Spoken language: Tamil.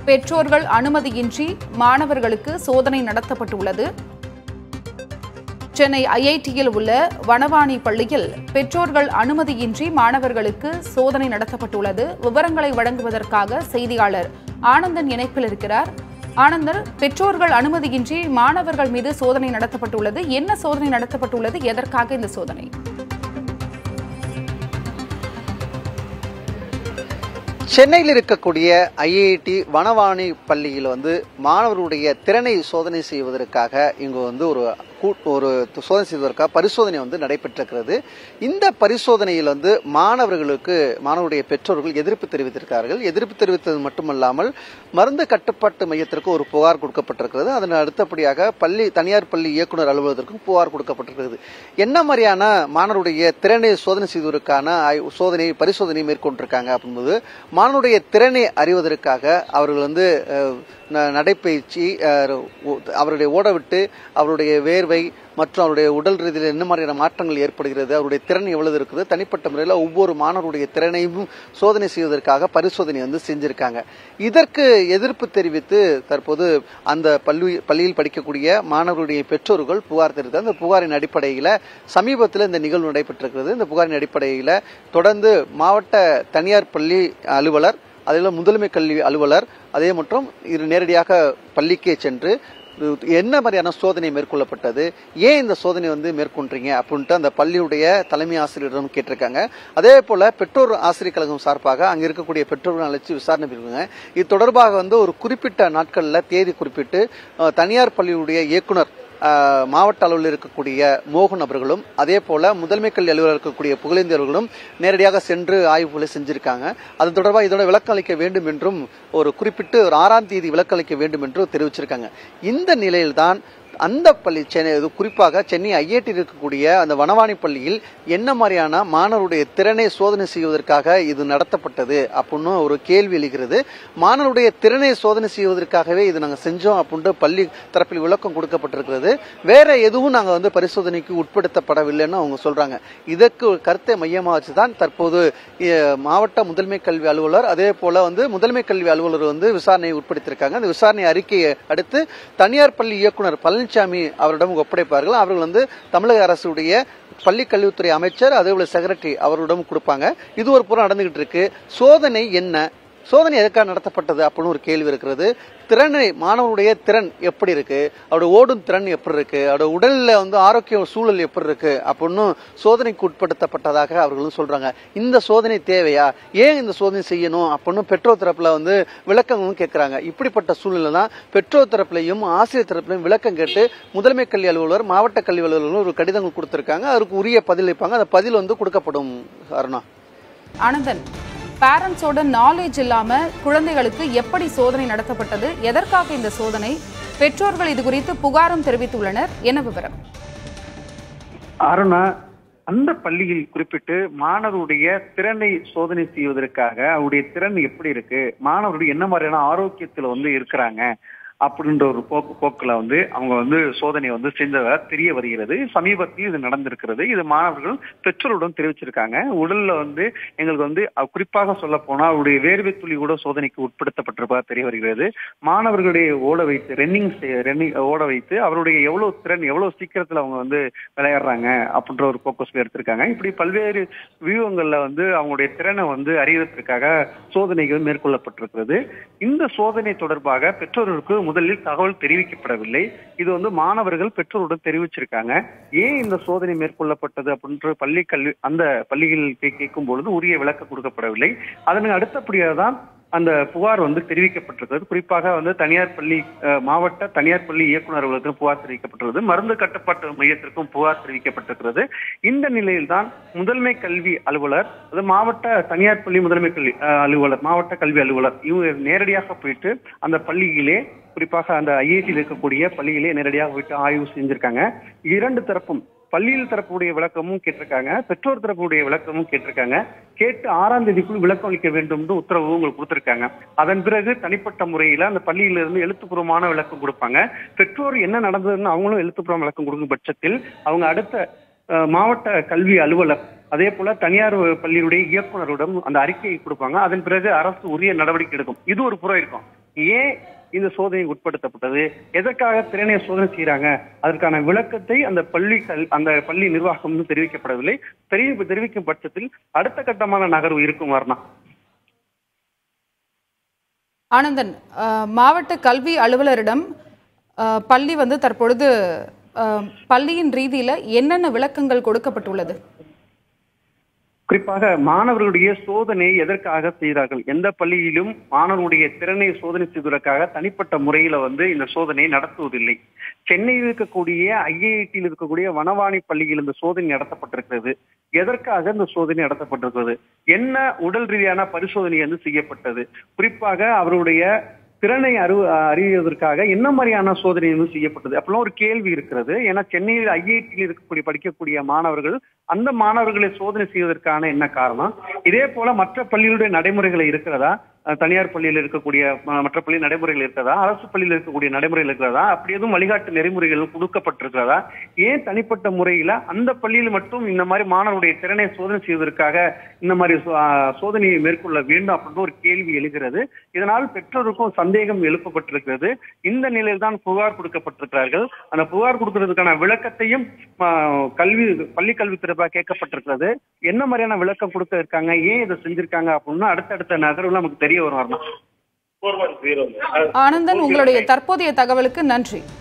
பெற்றோர்கள் அனுமதியின்றி மாணவர்களுக்கு சோதனை நடத்தப்பட்டுள்ளது சென்னை ஐஐடியில் உள்ள வனவாணி பள்ளியில் பெற்றோர்கள் அனுமதியின்றி மாணவர்களுக்கு சோதனை நடத்தப்பட்டுள்ளது விவரங்களை வழங்குவதற்காக செய்தியாளர் ஆனந்தன் இணைப்பில் இருக்கிறார் ஆனந்தன் பெற்றோர்கள் அனுமதியின்றி மாணவர்கள் மீது சோதனை நடத்தப்பட்டுள்ளது என்ன சோதனை நடத்தப்பட்டுள்ளது எதற்காக இந்த சோதனை சென்னையில் இருக்கக்கூடிய ஐஐடி வனவாணி பள்ளியில் வந்து மாணவர்களுடைய திறனை சோதனை செய்வதற்காக இங்கு வந்து ஒரு கூ- ஒரு சோதனை செய்வதற்காக பரிசோதனை வந்து நடைபெற்றிருக்கிறது இந்த பரிசோதனையில் வந்து மாணவர்களுக்கு மாணவருடைய பெற்றோர்கள் எதிர்ப்பு தெரிவித்திருக்கிறார்கள் எதிர்ப்பு தெரிவித்தது மட்டுமல்லாமல் மருந்து கட்டுப்பாட்டு மையத்திற்கு ஒரு புகார் கொடுக்கப்பட்டிருக்கிறது அதன் அடுத்தபடியாக பள்ளி தனியார் பள்ளி இயக்குனர் அலுவலகத்திற்கும் புகார் கொடுக்கப்பட்டிருக்கிறது என்ன மாதிரியான மாணவருடைய திறனை சோதனை செய்வதற்கான ஆய்வு- சோதனை பரிசோதனை மேற்கொண்டிருக்காங்க அப்படின்போது மாணவருடைய திறனை அறிவதற்காக அவர்கள் வந்து அஹ், ந- நடைப்பயிற்சி அஹ், ஓ- அவருடைய ஓட விட்டு அவருடைய வேர்வை மற்றும் அவருடைய உடல் ரீதியில் என்ன மாதிரியான மாற்றங்கள் ஏற்படுகிறது அவருடைய திறன் எவ்வளவு இருக்குது தனிப்பட்ட முறையில் ஒவ்வொரு மாணவருடைய திறனையும் சோதனை செய்வதற்காக பரிசோதனை வந்து செஞ்சிருக்காங்க இதற்கு எதிர்ப்பு தெரிவித்து தற்போது அந்த பள்ளி பள்ளியில் படிக்கக்கூடிய மாணவர்களுடைய பெற்றோர்கள் புகார் தெரிவித்து அந்த புகாரின் அடிப்படையில் சமீபத்தில் இந்த நிகழ்வு நடைபெற்றிருக்கிறது இந்த புகாரின் அடிப்படையில் தொடர்ந்து மாவட்ட தனியார் பள்ளி அலுவலர் அதில் முதன்மை கல்வி அலுவலர் அதே மற்றும் இது நேரடியாக பள்ளிக்கே சென்று என்ன மாதிரியான சோதனை மேற்கொள்ளப்பட்டது ஏன் இந்த சோதனை வந்து மேற்கொண்டீங்க அப்படின்ட்டு அந்த பள்ளியுடைய தலைமை ஆசிரியரிடம் கேட்டிருக்காங்க அதே போல பெற்றோர் ஆசிரியர் கழகம் சார்பாக அங்க இருக்கக்கூடிய பெற்றோர்கள் அழைச்சி விசாரணை பண்ணிருக்காங்க இது தொடர்பாக வந்து ஒரு குறிப்பிட்ட நாட்கள்ல தேதி குறிப்பிட்டு அஹ், தனியார் பள்ளியுடைய இயக்குனர் அஹ், மாவட்ட அளவில் இருக்கக்கூடிய மோகன் அவர்களும் அதே போல முதன்மை கல்வி அலுவலர் இருக்கக்கூடிய புகழேந்தி அவர்களும் நேரடியாக சென்று ஆய்வுகளை செஞ்சிருக்காங்க அது தொடர்பாக இதோட விளக்கம் அளிக்க வேண்டும் என்றும் ஒரு குறிப்பிட்டு ஒரு ஆறாம் தேதி விளக்கம் அளிக்க வேண்டும் என்றும் தெரிவிச்சிருக்காங்க இந்த நிலையில்தான் அந்த பள்ளி சென்னை இது குறிப்பாக சென்னை ஐஐடி இருக்கக்கூடிய அந்த வனவாணி பள்ளியில் என்ன மாதிரியான மாணவருடைய திறனை சோதனை செய்வதற்காக இது நடத்தப்பட்டது அப்படின்னு ஒரு கேள்வி எழுகிறது மாணவருடைய திறனை சோதனை செய்வதற்காகவே இது நாங்கள் செஞ்சோம் அப்படின்ட்டு பள்ளி தரப்பில் விளக்கம் கொடுக்கப்பட்டிருக்கிறது வேற எதுவும் நாங்கள் வந்து பரிசோதனைக்கு உட்படுத்தப்படவில்லைன்னு அவங்க சொல்றாங்க இதற்கு ஒரு கருத்தை மையமாக வச்சு தான் தற்போது அஹ், மாவட்ட முதன்மை கல்வி அலுவலர் அதே போல வந்து முதன்மை கல்வி அலுவலர் வந்து விசாரணையை உட்படுத்தியிருக்காங்க அந்த விசாரணை அறிக்கையை அடுத்து தனியார் பள்ளி இயக்குனர் பழனிசாமி அவரிடம் ஒப்படைப்பார்கள் அவர்கள் வந்து தமிழக அரசுடைய பள்ளி கல்வித்துறை அமைச்சர் அதே போல செக்ரட்டரி அவரிடம் கொடுப்பாங்க இது ஒரு புறம் நடந்துகிட்டு இருக்கு சோதனை என்ன சோதனை எதுக்காக நடத்தப்பட்டது அப்படின்னு ஒரு கேள்வி இருக்கிறது திறனை மாணவருடைய திறன் எப்படி இருக்கு அவருடைய ஓடும் திறன் எப்படி இருக்கு அவருடைய உடல்ல வந்து ஆரோக்கிய சூழல் எப்படி இருக்கு அப்படின்னு சோதனைக்கு உட்படுத்தப்பட்டதாக அவர்களும் சொல்றாங்க இந்த சோதனை தேவையா ஏன் இந்த சோதனை செய்யணும் அப்படின்னு பெற்றோர் தரப்புல வந்து விளக்கங்களும் கேட்கறாங்க இப்படிப்பட்ட சூழ்நிலை தான் பெற்றோர் தரப்புலையும் ஆசிரியர் தரப்புலையும் விளக்கம் கேட்டு முதன்மை கல்வி அலுவலர் மாவட்ட கல்வி அலுவலர்களும் ஒரு கடிதங்கள் கொடுத்திருக்காங்க அதற்கு உரிய பதில் அளிப்பாங்க அந்த பதில் வந்து கொடுக்கப்படும் அருணா ஆனந்தன் பேரண்ட்ஸோட நாலேஜ் இல்லாம குழந்தைகளுக்கு எப்படி சோதனை நடத்தப்பட்டது எதற்காக இந்த சோதனை பெற்றோர்கள் இது குறித்து புகாரும் தெரிவித்துள்ளனர் என்ன விவரம் அருணா அந்த பள்ளியில் குறிப்பிட்டு மாணவருடைய திறனை சோதனை செய்வதற்காக அவருடைய திறன் எப்படி இருக்கு மாணவருடைய என்ன மாதிரியான ஆரோக்கியத்துல வந்து இருக்கிறாங்க அப்படின்ற ஒரு போக்கு போக்குல வந்து அவங்க வந்து சோதனையை வந்து செஞ்சதா தெரிய வருகிறது சமீபத்தில் இது நடந்திருக்கிறது இது மாணவர்கள் பெற்றோருடன் தெரிவிச்சிருக்காங்க உடல்ல வந்து எங்களுக்கு வந்து அஹ், குறிப்பாக சொல்ல போனா அவருடைய வேர்வை துளி கூட சோதனைக்கு உட்படுத்தப்பட்டிருப்பதா தெரிய வருகிறது மாணவர்களுடைய ஓட வைத்து ரன்னிங் ரன்னிங் ஓட வைத்து அவருடைய எவ்வளவு திறன் எவ்வளவு சீக்கிரத்துல அவங்க வந்து விளையாடுறாங்க அப்படின்ற ஒரு போக்கஸ் எடுத்திருக்காங்க இப்படி பல்வேறு வியூகங்கள்ல வந்து அவங்களுடைய திறனை வந்து அறியறதுக்காக சோதனைகள் மேற்கொள்ளப்பட்டிருக்கிறது இந்த சோதனை தொடர்பாக பெற்றோர்களுக்கு முதலில் தகவல் தெரிவிக்கப்படவில்லை இது வந்து மாணவர்கள் பெற்றோருடன் தெரிவிச்சிருக்காங்க ஏன் இந்த சோதனை மேற்கொள்ளப்பட்டது அப்படின்ற பள்ளி கல்வி அந்த பள்ளியில் கே- கேட்கும் பொழுது உரிய விளக்கம் கொடுக்கப்படவில்லை அதன் அடுத்தபடியாக தான் அந்த புகார் வந்து தெரிவிக்கப்பட்டிருக்கிறது குறிப்பாக வந்து தனியார் பள்ளி அஹ், மாவட்ட தனியார் பள்ளி இயக்குனர் அலுவலகத்திலும் புகார் தெரிவிக்கப்பட்டுள்ளது மருந்து கட்டுப்பாட்டு மையத்திற்கும் புகார் தெரிவிக்கப்பட்டிருக்கிறது இந்த நிலையில்தான் முதன்மை கல்வி அலுவலர் அது மாவட்ட தனியார் பள்ளி முதன்மை கல்வி அஹ், அலுவலர் மாவட்ட கல்வி அலுவலர் இவங்க நேரடியாக போயிட்டு அந்த பள்ளியிலே குறிப்பாக அந்த ஐஐடியில் இருக்கக்கூடிய பள்ளியிலே நேரடியாக போயிட்டு ஆய்வு செஞ்சிருக்காங்க இரண்டு தரப்பும் பள்ளியில் தரப்புடைய விளக்கமும் கேட்டிருக்காங்க பெற்றோர் தரப்புடைய விளக்கமும் கேட்டிருக்காங்க கேட்டு ஆறாம் தேதிக்குள் விளக்கம் அளிக்க வேண்டும் என்று உத்தரவு உங்களுக்கு கொடுத்திருக்காங்க அதன் பிறகு தனிப்பட்ட முறையில அந்த பள்ளியிலிருந்து எழுத்துப்பூர்வமான விளக்கம் கொடுப்பாங்க பெற்றோர் என்ன நடந்ததுன்னு அவங்களும் எழுத்துப்பூர்வ விளக்கம் கொடுக்கும் பட்சத்தில் அவங்க அடுத்த அஹ், மாவட்ட கல்வி அலுவலர் அதே போல தனியார் பள்ளியுடைய இயக்குனரிடம் அந்த அறிக்கையை கொடுப்பாங்க அதன் பிறகு அரசு உரிய நடவடிக்கை எடுக்கும் இது ஒரு புறம் இருக்கும் ஏன் இந்த சோதனை உட்படுத்தப்பட்டது எதற்காக திறனை சோதனை செய்யறாங்க அதற்கான விளக்கத்தை அந்த பள்ளி கல் அந்த பள்ளி நிர்வாகம் வந்து தெரிவிக்கப்படவில்லை தெரிவி தெரிவிக்கும் பட்சத்தில் அடுத்த கட்டமான நகர்வு இருக்கும் வர்ணா ஆனந்தன் அஹ், மாவட்ட கல்வி அலுவலரிடம் அஹ், பள்ளி வந்து தற்பொழுது அஹ், பள்ளியின் ரீதியில என்னென்ன விளக்கங்கள் கொடுக்கப்பட்டுள்ளது குறிப்பாக மாணவர்களுடைய சோதனை எதற்காக செய்கிறார்கள் எந்த பள்ளியிலும் மாணவர்களுடைய திறனை சோதனை செய்வதற்காக தனிப்பட்ட முறையில வந்து இந்த சோதனையை நடத்துவதில்லை சென்னையில் இருக்கக்கூடிய ஐஐடியில் இருக்கக்கூடிய வனவாணி பள்ளியில் இந்த சோதனை நடத்தப்பட்டிருக்கிறது எதற்காக இந்த சோதனை நடத்தப்பட்டிருக்கிறது என்ன உடல் ரீதியான பரிசோதனை வந்து செய்யப்பட்டது குறிப்பாக அவருடைய திறனை அறி அறிவதற்காக என்ன மாதிரியான சோதனை வந்து செய்யப்பட்டது அப்படிலாம் ஒரு கேள்வி இருக்கிறது ஏன்னா சென்னையில் ஐஐடியில் இருக்கக்கூடிய படிக்கக்கூடிய மாணவர்கள் அந்த மாணவர்களை சோதனை செய்வதற்கான என்ன காரணம் இதே போல மற்ற பள்ளிகளுடைய நடைமுறைகள் இருக்கிறதா அஹ் தனியார் பள்ளியில் இருக்கக்கூடிய ம- மற்ற பள்ளி நடைமுறைகள் இருக்கிறதா அரசு பள்ளியில் இருக்கக்கூடிய நடைமுறைகள் இருக்கிறதா அப்படி எதுவும் வழிகாட்டு நெறிமுறைகள் கொடுக்கப்பட்டிருக்கிறதா ஏன் தனிப்பட்ட முறையில அந்த பள்ளியில் மட்டும் இந்த மாதிரி மாணவருடைய திறனை சோதனை செய்வதற்காக இந்த மாதிரி சோ- ஆஹ் சோதனையை மேற்கொள்ள வேண்டும் அப்படின்னு ஒரு கேள்வி எழுகிறது இதனால் பெற்றோருக்கும் சந்தேகம் எழுப்பப்பட்டிருக்கிறது இந்த நிலையில் தான் புகார் கொடுக்கப்பட்டிருக்கிறார்கள் அந்த புகார் கொடுக்கிறதுக்கான விளக்கத்தையும் ஆஹ், கல்வி பள்ளி கல்வித்துறை கேட்கப்பட்டிருக்கிறது என்ன மாதிரியான விளக்கம் கொடுக்க இருக்காங்க ஏன் இதை செஞ்சிருக்காங்க அப்படின்னு அடுத்தடுத்த நகர்வுல நமக்கு தெரிய வரும் வரணும் ஆனந்தன் உங்களுடைய தற்போதைய தகவலுக்கு நன்றி